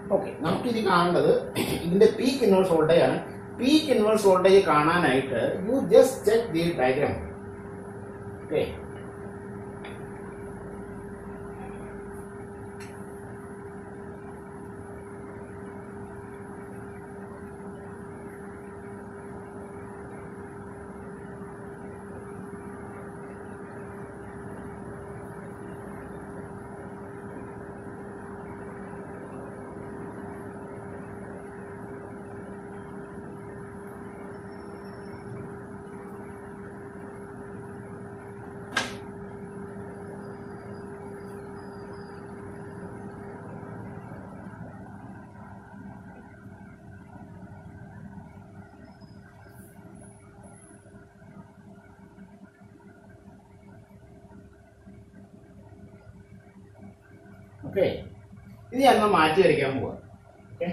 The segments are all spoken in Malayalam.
ഓക്കെ നമുക്ക് ഇത് കാണേണ്ടത് ഇതിന്റെ പീക്ക് ഇൻവേഴ്സ് വോൾട്ടേജ് ആണ് പീക്ക് ഇൻവേഴ്സ് വോൾട്ടേജ് കാണാനായിട്ട് you just check the diagram okay okay ഇത് ഞങ്ങൾ മാറ്റി വരയ്ക്കാൻ പോവാ ഓക്കെ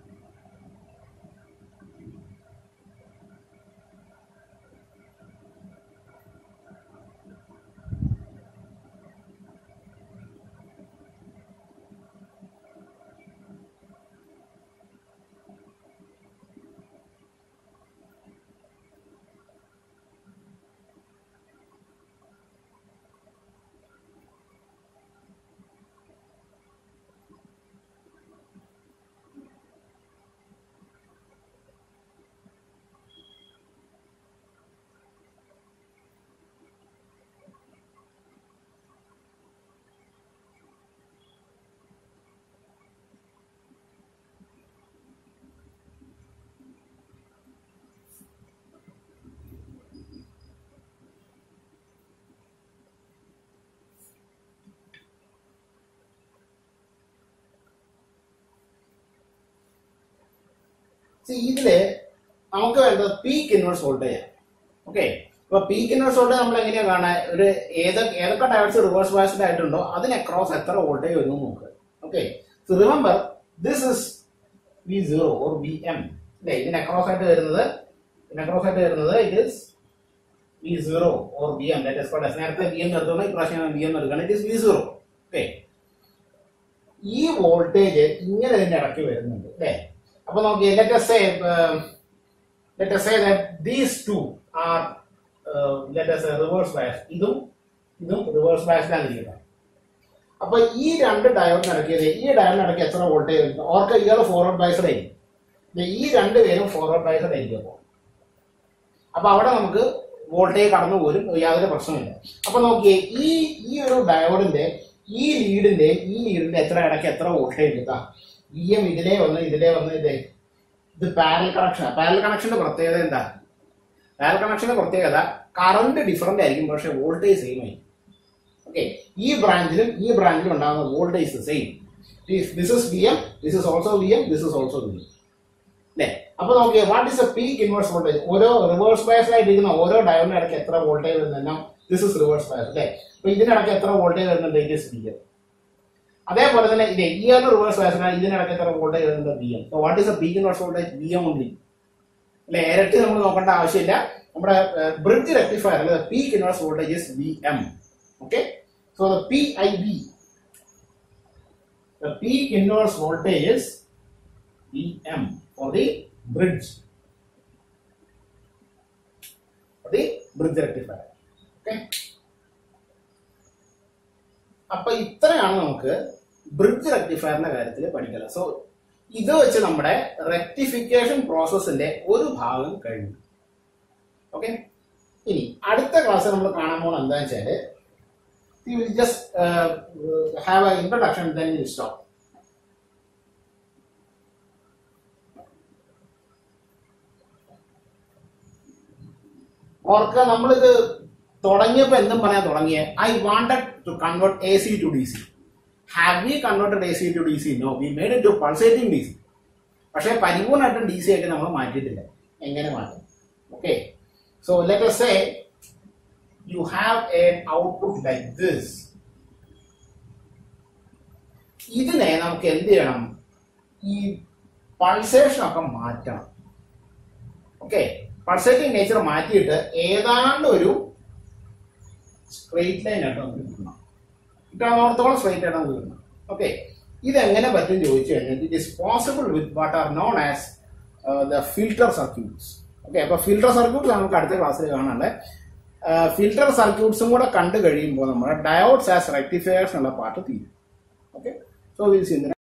See, ഇതില് നമുക്ക് വേണ്ടത് പീക്ക് ഇൻവേഴ്സ് വോൾട്ടേജ് ഓക്കെ അപ്പൊ പീക്ക് ഇൻവേഴ്സ് വോൾട്ടേജ് നമ്മൾ എങ്ങനെയാ കാണാൻ ഒരു ഏത് ഏതൊക്കെ ഡയോഡ്സ് റിവേഴ്സ് ബയസ്ഡ് ആയിട്ടുണ്ടോ അതിന് അക്രോസ് എത്ര വോൾട്ടേജ് വരുന്നു നോക്കുക okay so remember this is V zero or V M അല്ലേ ഇതിന് അക്രോസ് ആയിട്ട് വരുന്നത് ഇതിന് അക്രോസ് ആയിട്ട് വരുന്നത് it is V zero or V M let's quote നേരത്തെ വി എം എടുത്തോണ്ട് ഇപ്രാവശ്യം വി എം എടുക്കണം it is V zero okay ഈ വോൾട്ടേജ് ഇങ്ങനെ ഇതിന്റെ ഇടയ്ക്ക് വരുന്നുണ്ട് അല്ലേ അപ്പൊ നോക്കി let's say let's say these two are let's reverse bias ഇതും ഇതും റിവേഴ്സ് ബയസിലാണ് ഇരിക്കുന്നത് അപ്പൊ ഈ രണ്ട് ഡയോഡിന് ഇടയ്ക്കിയത് ഈ ഡയോഡിന് ഇടയ്ക്ക് എത്ര വോൾട്ടേജ് വരുന്നു ഓർക്ക് ഇയാൾ ഫോർവേഡ് ബയസ്ഡ് ആയിരിക്കും ദേ ഈ രണ്ട് പേരും ഫോർവേഡ് ബയസ്ഡ് ആയിരിക്കും അപ്പോൾ അപ്പൊ അവിടെ നമുക്ക് വോൾട്ടേജ് കടന്നു പോരും യാതൊരു പ്രശ്നമില്ല അപ്പൊ നോക്കിയേ ഈ ഈ ഒരു ഡയോഡിന്റെ ഈ ലീഡിന്റെ ഈ ലീഡിന്റെ എത്ര ഇടയ്ക്ക് എത്ര വോൾട്ടേജ് എടുക്കാം ഇ എം ഇതിലേ വന്ന് ഇതിലേ വന്ന് ഇതേ ഇത് പാരൽ കണക്ഷൻ പാരൽ കണക്ഷന്റെ പ്രത്യേകത എന്താ പാരൽ കണക്ഷന്റെ പ്രത്യേകത കറണ്ട് ഡിഫറന്റ് ആയിരിക്കും പക്ഷെ വോൾട്ടേജ് സെയിം ആയിരിക്കും ഓക്കെ ഈ ബ്രാഞ്ചിലും ഈ ബ്രാഞ്ചിലും ഉണ്ടാകുന്ന voltage same this is V M this is also V M this is also V M അല്ലേ അപ്പൊ നോക്കിയേ what is a peak inverse voltage ഓരോ റിവേഴ്സ് ബയസ് ആയിട്ടിരിക്കുന്ന ഓരോ ഡയോഡിന്റെ ഇടയ്ക്ക് എത്ര വോൾട്ടേജ് വരുന്ന ദിസ് ഇസ് റിവേഴ്സ് ബയസ് അല്ലേ അപ്പൊ ഇതിനിടയ്ക്ക് എത്ര വോൾട്ടേജ് വരുന്നുണ്ട് ഇറ്റ് ഇസ് വി എം അതേപോലെ തന്നെ ഇത് ഇയർ റിവേഴ്സ് ബയസിനാണ് ഇതിനിടയ്ക്ക് എത്ര വോൾട്ടേജ് വരുന്നത് V M so what is a peak inverse voltage V M only അല്ലെ ഇരട്ടി നമ്മൾ നോക്കേണ്ട ആവശ്യമില്ല നമ്മുടെ ബ്രിഡ്ജ് റെക്ടിഫയർ അല്ലെ peak inverse voltage is V M okay so the P I B the peak inverse voltage is Vm for the bridge. For the bridge rectifier. Okay. അപ്പൊ ഇത്രയാണ് നമുക്ക് ബ്രിഡ്ജ് റെക്ടിഫയറിന്റെ കാര്യത്തിൽ പഠിക്കുന്നത് സോ ഇത് വെച്ച് നമ്മുടെ റെക്ടിഫിക്കേഷൻ പ്രോസസ്സിന്റെ ഒരു ഭാഗം കഴിഞ്ഞു ഓക്കെ ഇനി അടുത്ത ക്ലാസ് നമ്മൾ കാണാൻ പോകുന്നത് എന്താണെന്ന് വെച്ചാല് you will just uh, uh, have an introduction, then you stop. ഓർക്ക നമ്മളിത് തുടങ്ങിയപ്പോ എന്തും പറയാൻ തുടങ്ങിയ I wanted to convert A C to D C have we converted A C to D C no we made it to pulsating D C പക്ഷെ പരിപൂർണമായിട്ടും ഡി സി ആയിട്ട് നമ്മൾ മാറ്റിയിട്ടില്ല എങ്ങനെ മാറ്റും okay so let say you have an output like this ഇതിനെ നമുക്ക് എന്ത് ചെയ്യണം ഈ പൾസേഷൻ ഒക്കെ മാറ്റണം ഓക്കെ പൾസേറ്റിംഗ് നേച്ചർ മാറ്റിയിട്ട് ഏതാണ്ട് ഒരു സ്ട്രെയിറ്റ് ലൈൻ ആയിട്ട് നമുക്ക് കിട്ടണം കിട്ടാവുന്നിടത്തോളം സ്ട്രെയിറ്റ് ആയിട്ട് നമുക്ക് കിട്ടണം ഓക്കെ ഇതെങ്ങനെ പറ്റും ചോദിച്ചു കഴിഞ്ഞാൽ it is possible with what are known as the filter circuits okay അപ്പൊ ഫിൽട്ടർ സർക്യൂട്ട്സ് നമുക്ക് അടുത്ത ക്ലാസ്സിൽ കാണാണ്ട് ഫിൽട്ടർ സർക്യൂട്ട്സും കൂടെ കണ്ടു കഴിയുമ്പോൾ നമ്മുടെ ഡയോഡ്സ് ആസ് റെക്ടിഫയേഴ്സ് എന്നുള്ള പാട്ട് തീരും ഓക്കെ സോ വിൽ സി